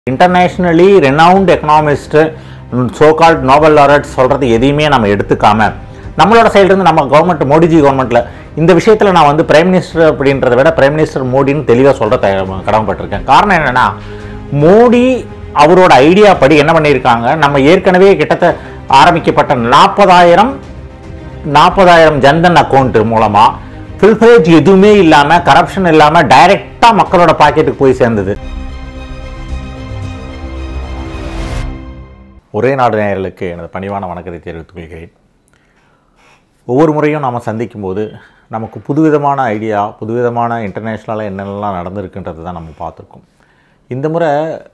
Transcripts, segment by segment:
internationally renowned economist so called Nobel laureates சொல்கிறது எதையுமே நம்ம எடுத்துக்காம நம்மளோட சைடுலேருந்து நம்ம கவர்மெண்ட் மோடிஜி கவர்மெண்ட்டில் இந்த விஷயத்தில் நான் வந்து பிரைம் மினிஸ்டர் அப்படின்றத விட பிரைம் மினிஸ்டர் மோடின்னு தெளிவாக சொல்கிற கடமைப்பட்டிருக்கேன் காரணம் என்னென்னா மோடி அவரோட ஐடியா படி என்ன பண்ணியிருக்காங்க நம்ம ஏற்கனவே கிட்டத்தட்ட ஆரம்பிக்கப்பட்ட நாற்பதாயிரம் நாற்பதாயிரம் ஜன்தன் அக்கௌண்ட் மூலமாக ஃபில்ஃபரேஜ் எதுவுமே இல்லாமல் கரப்ஷன் இல்லாமல் டைரெக்டாக மக்களோட பாக்கெட்டுக்கு போய் சேர்ந்தது ஒரே நாடு நேயர்களுக்கு எனது பணிவான வணக்கத்தை தெரிவித்துக் கொள்கிறேன் ஒவ்வொரு முறையும் நாம் சந்திக்கும் போது நமக்கு புதுவிதமான ஐடியா புதுவிதமான இன்டர்நேஷ்னலாக என்னென்னலாம் நடந்திருக்குன்றது தான் நம்ம பார்த்துருக்கோம் இந்த முறை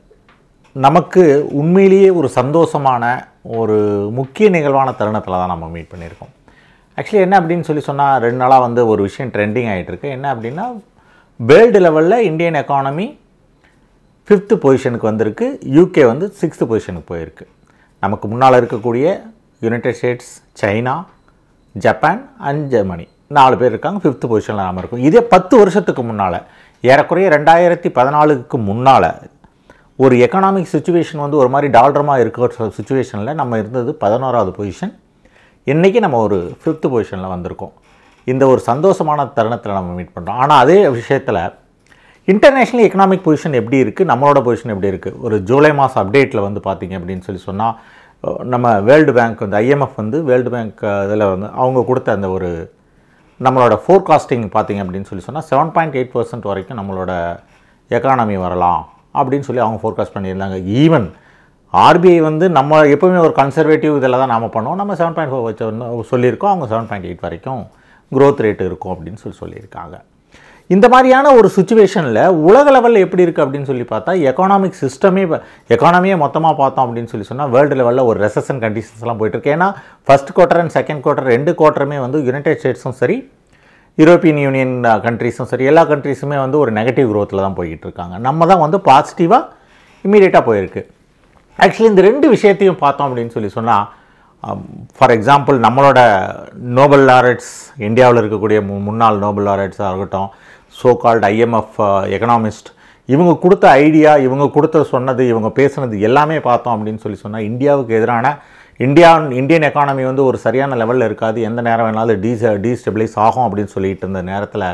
நமக்கு உண்மையிலேயே ஒரு சந்தோஷமான ஒரு முக்கிய நிகழ்வான தருணத்தில் தான் நம்ம மீட் பண்ணியிருக்கோம் ஆக்சுவலி என்ன அப்படின்னு சொல்லி சொன்னால் ரெண்டு நாளாக வந்து ஒரு விஷயம் ட்ரெண்டிங் ஆகிட்டு இருக்கு என்ன அப்படின்னா வேர்ல்டு லெவலில் இந்தியன் எக்கானமி ஃபிஃப்த்து பொசிஷனுக்கு வந்திருக்கு யூகே வந்து சிக்ஸ்த்து பொசிஷனுக்கு போயிருக்கு நமக்கு முன்னால் இருக்கக்கூடிய United States China Japan and Germany நாலு பேர் இருக்காங்க ஃபிஃப்த்து பொசிஷனில் நாம இருக்கோம் இதே பத்து வருஷத்துக்கு முன்னால் ஏறக்குறைய ரெண்டாயிரத்தி பதினாலுக்கு முன்னால் ஒரு எக்கனாமிக் சுச்சுவேஷன் வந்து ஒரு மாதிரி டால்ரமாக இருக்கிற சுச்சுவேஷனில் நம்ம இருந்தது பதினோராவது பொசிஷன் இன்றைக்கி நம்ம ஒரு ஃபிஃப்த்து பொசிஷனில் வந்திருக்கோம் இந்த ஒரு சந்தோஷமான தருணத்தில் நம்ம மீட் பண்ணுறோம் ஆனால் அதே விஷயத்தில் இன்டர்நேஷ்னல் எக்கனாமிக் பொசிஷன் எப்படி இருக்குது நம்மளோட பொசிஷன் எப்படி இருக்குது ஒரு ஜூலை மாதம் அப்டேட்டில் வந்து பார்த்தீங்க அப்படின்னு சொல்லி சொன்னால் அஹ், நம்ம வேர்ல்டு பேங்க் வந்து ஐஎம்எஃப் வந்து வேர்ல்டு பேங்க் இதில் வந்து அவங்க கொடுத்த அந்த ஒரு நம்மளோட ஃபோர்காஸ்டிங் பார்த்தீங்க அப்படின்னு சொல்லி சொன்னால் செவன் பாயிண்ட் எயிட் பர்சன்ட் வரைக்கும் நம்மளோட எக்கானமி வரலாம் அப்படின்னு சொல்லி அவங்க ஃபோர்காஸ்ட் பண்ணியிருந்தாங்க ஈவன் ஆர்பிஐ வந்து நம்ம எப்பவுமே ஒரு கன்சர்வேட்டிவ் இதில் தான் நாம பண்ணுவோம் நம்ம செவன் பாயிண்ட் ஃபோர் வச்சு சொல்லியிருக்கோம் அவங்க செவன் பாயிண்ட் எயிட் வரைக்கும் growth ரேட் இருக்கும் அப்படின்னு சொல்லி சொல்லியிருக்காங்க இந்த மாதிரியான ஒரு சுச்சுவேஷனில் உலக லெவலில் எப்படி இருக்குது அப்படின்னு சொல்லி பார்த்தா எக்கனாமிக் சிஸ்டமே எக்கானமியே மொத்தமாக பார்த்தோம் அப்படின்னு சொல்லி சொன்னால் வேர்ல்டு லெவலில் ஒரு ரெசன் கண்டிஷன்ஸ்லாம் போயிட்டு இருக்கு ஏன்னா first quarter and second quarter ரெண்டு குவார்ட்டருமே வந்து யுனைடெட் ஸ்டேட்ஸும் சரி யூரோப்பியன் யூனியன் கண்ட்ரீஸும் சரி எல்லா கண்ட்ரீஸுமே வந்து ஒரு நெகட்டிவ் growthல தான் போய்கிட்டு இருக்காங்க நம்ம தான் வந்து பாசிட்டிவாக இம்மீடியட்டாக போயிருக்கு ஆக்சுவலி இந்த ரெண்டு விஷயத்தையும் பார்த்தோம் அப்படின்னு சொல்லி சொன்னால் ஃபார் எக்ஸாம்பிள் நம்மளோட நோபல் லாரட்ஸ் இந்தியாவில் இருக்கக்கூடிய மு- முன்னாள் நோபல் லாரட்ஸாக இருக்கட்டும் சோ கால்டு ஐஎம்எஃப் எக்கனாமிஸ்ட் இவங்க கொடுத்த ஐடியா இவங்க கொடுத்த சொன்னது இவங்க பேசுனது எல்லாமே பார்த்தோம் அப்படின்னு சொல்லி சொன்னால் இந்தியாவுக்கு எதிரான இந்தியா இந்தியன் எக்கானமி வந்து ஒரு சரியான லெவலில் இருக்காது எந்த நேரம் வேணாலும் டீ டீஸ்டெபிளைஸ் ஆகும் அப்படின்னு சொல்லிட்டு இருந்த நேரத்தில்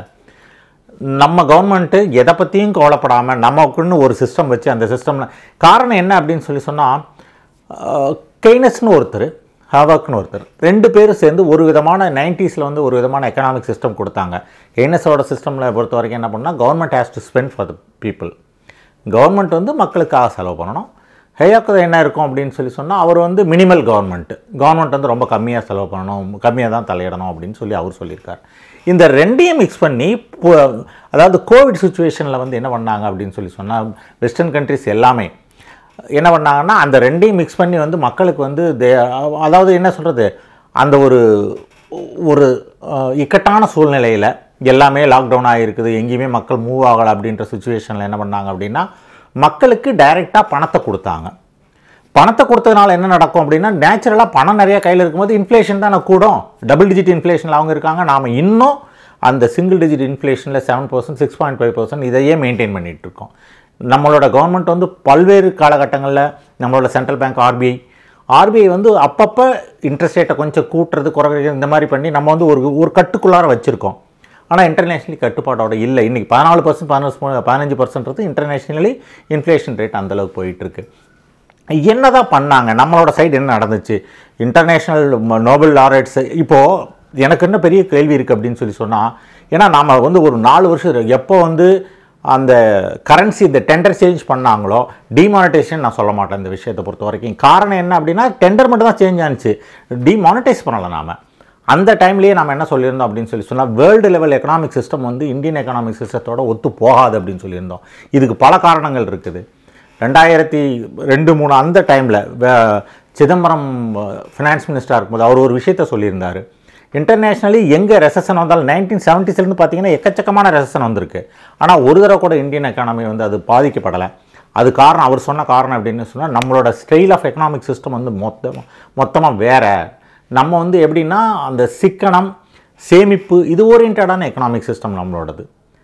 நம்ம கவர்மெண்ட்டு எதை பற்றியும் கவலைப்படாமல் நமக்குன்னு ஒரு சிஸ்டம் வச்சு அந்த சிஸ்டமில் காரணம் என்ன அப்படின்னு சொல்லி சொன்னால் கெய்னஸ்னு ஒருத்தர் ஹாவாக்னு ஒருத்தர் ரெண்டு பேரும் சேர்ந்து ஒரு விதமான நைன்ட்டீஸில் வந்து ஒரு விதமான எக்கனாமிக் சிஸ்டம் கொடுத்தாங்க கெய்னஸோட சிஸ்டமில் பொறுத்த வரைக்கும் என்ன பண்ணால் government has to spend for the people government வந்து மக்களுக்காக செலவு பண்ணணும் ஹேயாக்கு என்ன இருக்கும் அப்படின்னு சொல்லி சொன்னால் அவர் வந்து மினிமல் கவர்மெண்ட் கவர்மெண்ட் வந்து ரொம்ப கம்மியாக செலவு பண்ணணும் கம்மியாக தான் தலையிடணும் அப்படின்னு சொல்லி அவர் சொல்லியிருக்கார் இந்த ரெண்டையும் மிக்ஸ் பண்ணி பு- அதாவது கோவிட் சுச்சுவேஷனில் வந்து என்ன பண்ணாங்க அப்படின்னு சொல்லி சொன்னால் வெஸ்டர்ன் கண்ட்ரிஸ் எல்லாமே என்ன பண்ணாங்கன்னா அந்த ரெண்டையும் மிக்ஸ் பண்ணி வந்து மக்களுக்கு வந்து தே- அதாவது என்ன சொல்கிறது அந்த ஒரு ஒரு அஹ், இக்கட்டான சூழ்நிலையில் எல்லாமே லாக்டவுன் ஆகிருக்குது எங்கேயுமே மக்கள் மூவ் ஆகலை அப்படின்ற சுச்சுவேஷனில் என்ன பண்ணாங்க அப்படின்னா மக்களுக்கு டைரெக்டாக பணத்தை கொடுத்தாங்க பணத்தை கொடுத்ததுனால என்ன நடக்கும் அப்படின்னா நேச்சுரலாக பணம் நிறைய கையில் இருக்கும்போது இன்ஃப்ளேஷன் தானே கூடும் டபுள் டிஜிட் இன்ஃப்ளேஷனில் அவங்க இருக்காங்க நாம் இன்னும் அந்த சிங்கிள் டிஜிட் இன்ஃப்ளேஷனில் seven percent six point five percent இதையே மெயின்டைன் பண்ணிகிட்டு இருக்கோம் நம்மளோட கவர்மெண்ட் வந்து பல்வேறு காலகட்டங்களில் நம்மளோட சென்ட்ரல் பேங்க் ஆர்பிஐ ஆர்பிஐ வந்து அப்பப்போ இன்ட்ரெஸ்ட் ரேட்டை கொஞ்சம் கூட்டுறது குறைக்கிறது இந்த மாதிரி பண்ணி நம்ம வந்து ஒரு ஒரு கட்டுக்குள்ளார வச்சுருக்கோம் ஆனால் இன்டர்நேஷ்னலி கட்டுப்பாடோட இல்லை இன்றைக்கி பதினாலு பர்சன்ட் பதினஞ்சு பதினஞ்சு பர்சன்ட் இன்டர்நேஷ்னலி இன்ஃப்ளேஷன் ரேட் அந்தளவுக்கு போயிட்டுருக்கு என்னதான் பண்ணாங்க நம்மளோட சைடு என்ன நடந்துச்சு இன்டர்நேஷ்னல் நோபல் லாரட்ஸ் இப்போது எனக்கு என்ன பெரிய கேள்வி இருக்குது அப்படின்னு சொல்லி சொன்னால் ஏன்னா நாம் வந்து ஒரு நாலு வருஷம் எப்போ வந்து அந்த கரன்சி இந்த டெண்டர் சேஞ்ச் பண்ணாங்களோ டிமானிட்டைசேஷன் நான் சொல்ல மாட்டேன் இந்த விஷயத்தை பொறுத்த வரைக்கும் காரணம் என்ன அப்படின்னா டெண்டர் மட்டும் தான் சேஞ்ச் ஆனிச்சு டிமானிட்டைஸ் பண்ணலை நாம அந்த டைம்லேயே நம்ம என்ன சொல்லியிருந்தோம் அப்படின்னு சொல்லி சொன்னால் வேர்ல்டு லெவல் எக்கனாமிக் சிஸ்டம் வந்து இந்தியன் எக்கனாமிக் சிஸ்டத்தோட ஒத்து போகாது அப்படின்னு சொல்லியிருந்தோம் இதுக்கு பல காரணங்கள் இருக்குது ரெண்டாயிரத்தி ரெண்டு மூணு அந்த டைமில் சிதம்பரம் ஃபினான்ஸ் மினிஸ்டராக இருக்கும்போது அவர் ஒரு விஷயத்த சொல்லியிருந்தார் இன்டர்நேஷ்னலி எங்கே ரெசன் வந்தாலும் நைன்டீன் செவன்ட்டிஸ்லேருந்து பார்த்தீங்கன்னா எக்கச்சக்கமான ரெசன் வந்திருக்கு ஆனால் ஒரு தடவை கூட இந்தியன் எக்கானமி வந்து அது பாதிக்கப்படலை அது காரணம் அவர் சொன்ன காரணம் அப்படின்னு சொன்னால் நம்மளோட ஸ்டைல் ஆஃப் எக்கனாமிக் சிஸ்டம் வந்து மொத்தம் மொத்தமாக வேற நம்ம வந்து எப்படின்னா அந்த சிக்கனம் சேமிப்பு இது ஓரியன்டான எக்கனாமிக் சிஸ்டம் நம்மளோடது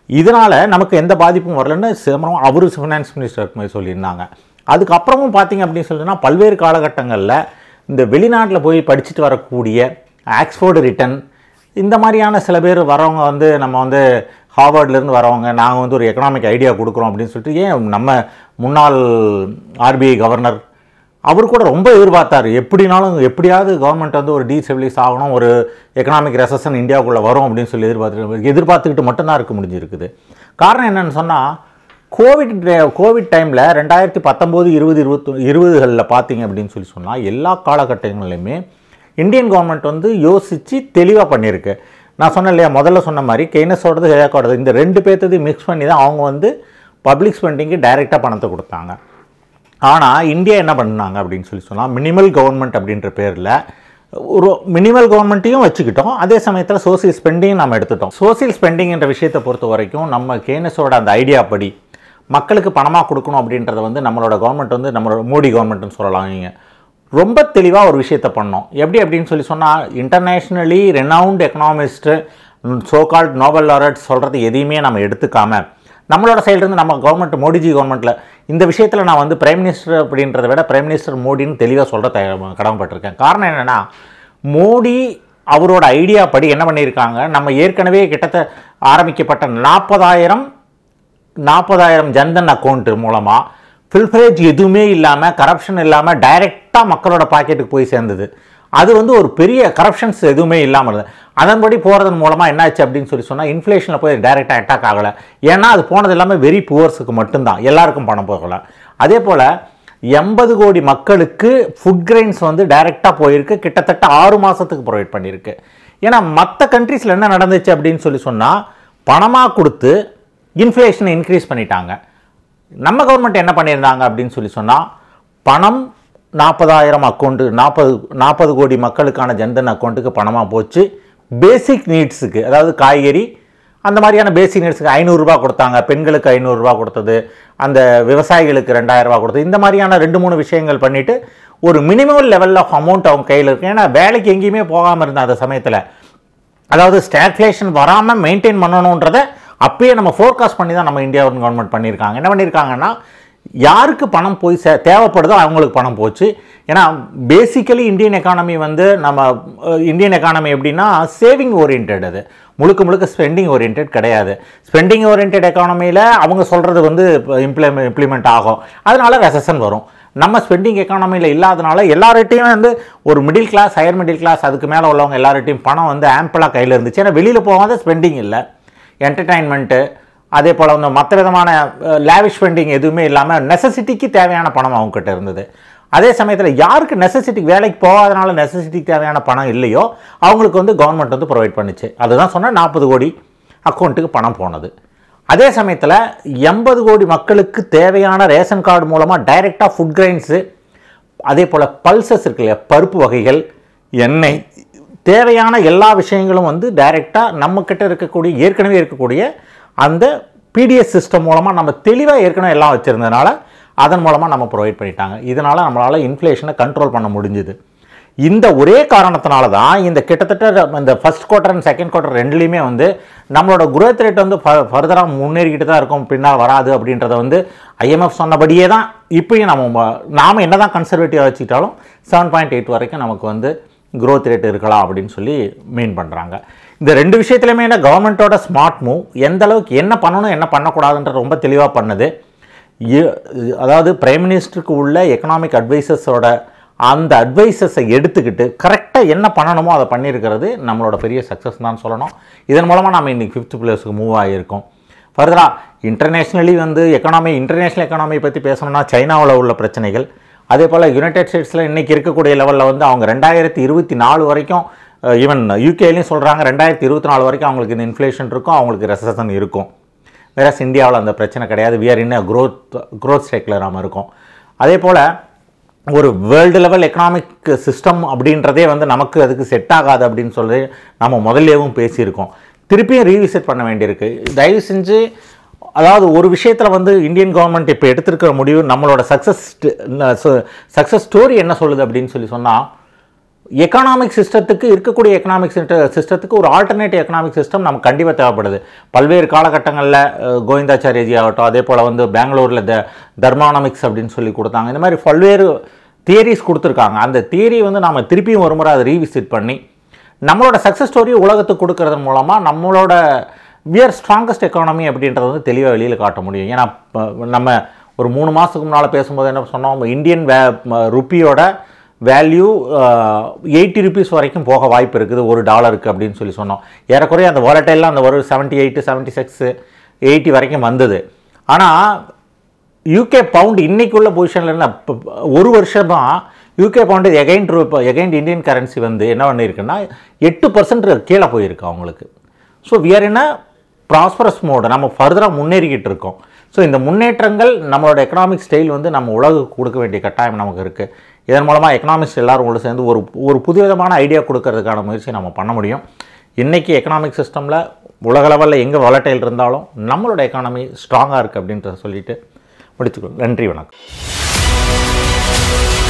இதனால் நமக்கு எந்த பாதிப்பும் வரலன்னு சிதம்பரம் அவர் ஃபினான்ஸ் மினிஸ்டர் இருக்கும்போது சொல்லியிருந்தாங்க அதுக்கப்புறமும் பார்த்தீங்க அப்படின்னு சொல்லினா பல்வேறு காலகட்டங்களில் இந்த வெளிநாட்டில் போய் படிச்சுட்டு வரக்கூடிய ஆக்ஸ்ஃபோர்டு ரிட்டன் இந்த மாதிரியான சில பேர் வரவங்க வந்து நம்ம வந்து ஹார்வர்ட்லேருந்து வரவங்க நாங்கள் வந்து ஒரு எக்கனாமிக் ஐடியா கொடுக்குறோம் அப்படின்னு சொல்லிட்டு ஏன் நம்ம முன்னாள் ஆர்பிஐ கவர்னர் அவர் கூட ரொம்ப எதிர்பார்த்தார் எப்படினாலும் எப்படியாவது கவர்மெண்ட் வந்து ஒரு டீசெபிலைஸ் ஆகணும் ஒரு எக்கனாமிக் ரெசஷன் இந்தியாவுக்குள்ளே வரும் அப்படின்னு சொல்லி எதிர்பார்த்து எதிர்பார்த்துக்கிட்டு மட்டும்தான் இருக்க முடிஞ்சிருக்குது காரணம் என்னன்னு சொன்னால் கோவிட் கோவிட் டைமில் ரெண்டாயிரத்தி பத்தொம்போது இருபது இருபத்தி இருபதுகளில் பார்த்தீங்க அப்படின்னு சொல்லி சொன்னால் எல்லா காலகட்டங்கள்லையுமே இந்தியன் கவர்மெண்ட் வந்து யோசித்து தெளிவாக பண்ணியிருக்கு நான் சொன்னேன் இல்லையா முதல்ல சொன்ன மாதிரி கெய்னஸோடது ஹேக்கோடது இந்த ரெண்டு பேர்த்ததையும் மிக்ஸ் பண்ணி தான் அவங்க வந்து பப்ளிக் ஸ்பெண்டிங்கு டைரெக்டாக பணத்தை கொடுத்தாங்க ஆனால் இந்தியா என்ன பண்ணாங்க அப்படின்னு சொல்லி சொன்னால் மினிமல் கவர்மெண்ட் அப்படின்ற பேரில் ஒரு மினிமல் கவர்மெண்ட்டையும் வச்சுக்கிட்டோம் அதே சமயத்தில் சோசியல் ஸ்பெண்டிங் நம்ம எடுத்துட்டோம் சோசியல் ஸ்பெண்டிங் என்ற விஷயத்தை பொறுத்த வரைக்கும் நம்ம கேனஸோட அந்த ஐடியா படி மக்களுக்கு பணமாக கொடுக்கணும் அப்படின்றத வந்து நம்மளோட கவர்மெண்ட் வந்து நம்மளோட மோடி கவர்மெண்ட்னு சொல்லலாம் நீங்கள் ரொம்ப தெளிவாக ஒரு விஷயத்தை பண்ணோம் எப்படி அப்படின்னு சொல்லி சொன்னால் internationally renowned economist so called Nobel laureate சொல்கிறது எதையுமே நம்ம எடுத்துக்காம நம்மளோட சைட்லேருந்து நம்ம கவர்மெண்ட் மோடிஜி கவர்மெண்ட்டில் இந்த விஷயத்தில் நான் வந்து பிரைம் மினிஸ்டர் அப்படின்றத விட பிரைம் மினிஸ்டர் மோடின்னு தெளிவாக சொல்கிற த கடமைப்பட்டிருக்கேன் காரணம் என்னென்னா மோடி அவரோட ஐடியா படி என்ன பண்ணியிருக்காங்க நம்ம ஏற்கனவே கிட்டத்த ஆரம்பிக்கப்பட்ட நாற்பதாயிரம் நாற்பதாயிரம் ஜன்தன் அக்கௌண்ட் மூலமாக ஃபில்ஃபரேஜ் எதுவுமே இல்லாமல் கரப்ஷன் இல்லாமல் டைரெக்டாக மக்களோட பாக்கெட்டுக்கு போய் சேர்ந்தது அது வந்து ஒரு பெரிய கரப்ஷன்ஸ் எதுவுமே இல்லாமல் இருந்தது அதன்படி போகிறதன் மூலமாக என்னாச்சு அப்படின்னு சொல்லி சொன்னால் இன்ஃப்ளேஷனில் போய் டைரெக்டாக அட்டாக் ஆகலை ஏன்னா அது போனது எல்லாமே வெரி புவர்ஸுக்கு மட்டும்தான் எல்லாருக்கும் பணம் போகலை அதே போல் எண்பது கோடி மக்களுக்கு ஃபுட் கிரெயின்ஸ் வந்து டைரெக்டாக போயிருக்கு கிட்டத்தட்ட ஆறு மாதத்துக்கு ப்ரொவைட் பண்ணியிருக்கு ஏன்னா மற்ற கண்ட்ரீஸில் என்ன நடந்துச்சு அப்படின்னு சொல்லி சொன்னால் பணமாக கொடுத்து இன்ஃப்ளேஷனை இன்க்ரீஸ் பண்ணிட்டாங்க நம்ம கவர்மெண்ட் என்ன பண்ணியிருந்தாங்க அப்படின்னு சொல்லி சொன்னால் பணம் நாற்பதாயிரம் அக்கௌண்ட்டு நாற்பது நாற்பது கோடி மக்களுக்கான ஜன்தன் அக்கௌண்ட்டுக்கு பணமாக போச்சு பேசிக் நீட்ஸுக்கு அதாவது காய்கறி அந்த மாதிரியான பேசிக் நீட்ஸுக்கு ஐநூறுரூவா கொடுத்தாங்க பெண்களுக்கு ஐநூறுரூவா கொடுத்தது அந்த விவசாயிகளுக்கு ரெண்டாயிரரூவா கொடுத்தது இந்த மாதிரியான ரெண்டு மூணு விஷயங்கள் பண்ணிவிட்டு ஒரு மினிமம் லெவல் ஆஃப் அமௌண்ட் அவங்க கையில் இருக்கு ஏன்னா வேலைக்கு எங்கேயுமே போகாமல் இருந்த அந்த சமயத்தில் அதாவது ஸ்டாக்ஃப்ளேஷன் வராமல் மெயின்டைன் பண்ணணுன்றதை அப்பயே நம்ம ஃபோர்காஸ்ட் பண்ணி தான் நம்ம இந்தியாவின் கவர்மெண்ட் பண்ணியிருக்காங்க என்ன பண்ணியிருக்காங்கன்னா யாருக்கு பணம் போய் சே தேவைப்படுதோ அவங்களுக்கு பணம் போச்சு ஏன்னா பேசிக்கலி இந்தியன் எக்கானமி வந்து நம்ம அஹ், இந்தியன் எக்கானமி எப்படின்னா சேவிங் ஓரியன்ட் அது முழுக்க முழுக்க ஸ்பெண்டிங் ஓரியன்ட் கிடையாது ஸ்பெண்டிங் ஓரியன்ட் எக்கானமியில் அவங்க சொல்கிறது வந்து இம்ப்ளிமெ இம்ப்ளிமெண்ட் ஆகும் அதனால ரெசன் வரும் நம்ம ஸ்பெண்டிங் எக்கானமியில் இல்லாதனால எல்லார்ட்டையும் வந்து ஒரு middle class higher middle class அதுக்கு மேலே உள்ளவங்க எல்லார்ட்டையும் பணம் வந்து ஆம்பிளாக கையில் இருந்துச்சு ஏன்னா வெளியில் போகாத ஸ்பெண்டிங் இல்லை என்டர்டைன்மெண்ட்டு அதே போல் வந்து மற்ற விதமான லேவிஷ் ஸ்பெண்டிங் எதுவுமே இல்லாமல் நெசசிட்டிக்கு தேவையான பணம் அவங்ககிட்ட இருந்தது அதே சமயத்தில் யாருக்கு நெசசிட்டிக்கு வேலைக்கு போகாதனால நெசசிட்டிக்கு தேவையான பணம் இல்லையோ அவங்களுக்கு வந்து கவர்மெண்ட் வந்து ப்ரொவைட் பண்ணுச்சு அதுதான் சொன்னால் நாற்பது கோடி அக்கௌண்ட்டுக்கு பணம் போனது அதே சமயத்தில் எண்பது கோடி மக்களுக்கு தேவையான ரேஷன் கார்டு மூலமாக டைரெக்டாக ஃபுட் கிரைன்ஸு அதே போல் பல்சஸ் இருக்கு இல்லையா பருப்பு வகைகள் எண்ணெய் தேவையான எல்லா விஷயங்களும் வந்து டைரெக்டாக நம்மக்கிட்ட இருக்கக்கூடிய ஏற்கனவே இருக்கக்கூடிய அந்த பிடிஎஸ் சிஸ்டம் மூலமாக நம்ம தெளிவாக ஏற்கனவே எல்லாம் வச்சுருந்ததுனால அதன் மூலமாக நம்ம ப்ரொவைட் பண்ணிட்டாங்க இதனால் நம்மளால் இன்ஃப்ளேஷனை கண்ட்ரோல் பண்ண முடிஞ்சுது இந்த ஒரே காரணத்தினால தான் இந்த கிட்டத்தட்ட இந்த first quarter and second quarter ரெண்டுலேயுமே வந்து நம்மளோட குரோத் ரேட் வந்து ஃபர்தராக முன்னேறிக்கிட்டு தான் இருக்கும் பின்னால் வராது அப்படின்றத வந்து ஐஎம்எஃப் சொன்னபடியே தான் இப்பயும் நம்ம நாம் என்ன தான் கன்சர்வேட்டிவாக வச்சுக்கிட்டாலும் செவன் பாயிண்ட் எயிட் வரைக்கும் நமக்கு வந்து growth ரேட் இருக்கலாம் அப்படின்னு சொல்லி மீன் பண்ணுறாங்க இந்த ரெண்டு விஷயத்துலையுமே என்ன கவர்மெண்ட்டோட ஸ்மார்ட் மூவ் எந்த அளவுக்கு என்ன பண்ணணும் என்ன பண்ணக்கூடாதுன்றது ரொம்ப தெளிவாக பண்ணுது இ- அதாவது பிரைம் மினிஸ்டருக்கு உள்ள எக்கனாமிக் அட்வைசர்ஸோட அந்த அட்வைசஸை எடுத்துக்கிட்டு கரெக்டாக என்ன பண்ணணுமோ அதை பண்ணியிருக்கிறது நம்மளோட பெரிய சக்ஸஸ் தான் சொல்லணும் இதன் மூலமாக நம்ம இன்றைக்கி ஃபிஃப்த் பிளேஸுக்கு மூவ் ஆகியிருக்கோம் ஃபர்தராக இன்டர்நேஷ்னலி வந்து எக்கனாமி இன்டர்நேஷ்னல் எக்கனாமி பற்றி பேசணும்னா சைனாவில் உள்ள பிரச்சனைகள் அதே போல் யுனைடெட் ஸ்டேட்ஸில் இன்றைக்கி இருக்கக்கூடிய லெவலில் வந்து அவங்க ரெண்டாயிரத்தி இருபத்தி நாலு வரைக்கும் ஈவன் யூகேலையும் சொல்கிறாங்க ரெண்டாயிரத்தி இருபத்தி நாலு வரைக்கும் அவங்களுக்கு இந்த இன்ஃப்ளேஷன் இருக்கும் அவங்களுக்கு ரெசன் இருக்கும் வேற இந்தியாவில் அந்த பிரச்சனை கிடையாது we are in a growth growth ஸ்டேக்கில் நாம் இருக்கோம் அதே போல் ஒரு வேர்ல்டு லெவல் எக்கனாமிக் சிஸ்டம் அப்படின்றதே வந்து நமக்கு அதுக்கு செட் ஆகாது அப்படின்னு சொல்லி நம்ம முதல்லேயும் பேசியிருக்கோம் திருப்பியும் ரீவிசிட் பண்ண வேண்டியிருக்கு தயவு செஞ்சு அதாவது ஒரு விஷயத்தில் வந்து இந்தியன் கவர்மெண்ட் இப்போ எடுத்திருக்கிற முடிவு நம்மளோட சக்ஸஸ் சக்ஸஸ் ஸ்டோரி என்ன சொல்லுது அப்படின்னு சொல்லி சொன்னால் எக்கனாமிக் சிஸ்டத்துக்கு இருக்கக்கூடிய எக்கனாமிக் சிஸ்டத்துக்கு ஒரு ஆல்டர்னேட் எக்கனாமிக் சிஸ்டம் நமக்கு கண்டிப்பாக தேவைப்படுது பல்வேறு காலகட்டங்களில் அஹ், கோவிந்தாச்சாரியஜி ஆகட்டும் அதே போல் வந்து பெங்களூரில் த தர்மானமிக்ஸ் அப்படின்னு சொல்லி கொடுத்தாங்க இந்த மாதிரி பல்வேறு தியரிஸ் கொடுத்துருக்காங்க அந்த தியரி வந்து நம்ம திருப்பியும் ஒரு முறை அதை ரீவிசிட் பண்ணி நம்மளோட சக்ஸஸ் ஸ்டோரி உலகத்துக்கு கொடுக்கறது மூலமாக நம்மளோட வியர் ஸ்ட்ராங்கஸ்ட் எக்கானமி அப்படின்றத வந்து தெளிவாக வெளியில் காட்ட முடியும் ஏன்னா இப்ப நம்ம ஒரு மூணு மாதத்துக்கு முன்னால் பேசும்போது என்ன சொன்னோம் இந்தியன் வே ருப்பியோட வேல்யூ எயிட்டி ருபீஸ் வரைக்கும் போக வாய்ப்பு இருக்குது ஒரு டாலருக்கு அப்படின்னு சொல்லி சொன்னோம் ஏறக்குறைய அந்த வாலட்டைலாம் அந்த ஒரு seventy eight seventy six eighty வரைக்கும் வந்தது ஆனால் யூகே பவுண்ட் இன்னைக்குள்ள பொசிஷனில் என்ன இப்ப ஒரு வருஷமா UK pound again again Indian currency வந்து என்ன பண்ணியிருக்குன்னா எட்டு பர்சன்ட் கீழே போயிருக்கு அவங்களுக்கு ஸோ வியர் என்ன ப்ராஸ்பரஸ் மோடு நம்ம ஃபர்தராக முன்னேறிக்கிட்டு இருக்கோம் ஸோ இந்த முன்னேற்றங்கள் நம்மளோட எக்கனாமிக் ஸ்டைல் வந்து நம்ம உலகுக்கு கொடுக்க வேண்டிய கட்டாயம் நமக்கு இருக்குது இதன் மூலமாக எக்கனாமிக்ஸ் எல்லாரும் கூட சேர்ந்து ஒரு ஒரு புதுவிதமான ஐடியா கொடுக்கறதுக்கான முயற்சி நம்ம பண்ண முடியும் இன்றைக்கி எக்கனாமிக் சிஸ்டமில் உலக லெவலில் எங்கே வளட்டைல் இருந்தாலும் நம்மளோட எக்கானமி ஸ்ட்ராங்காக இருக்குது அப்படின்றத சொல்லிட்டு முடிச்சுக்கோ நன்றி வணக்கம்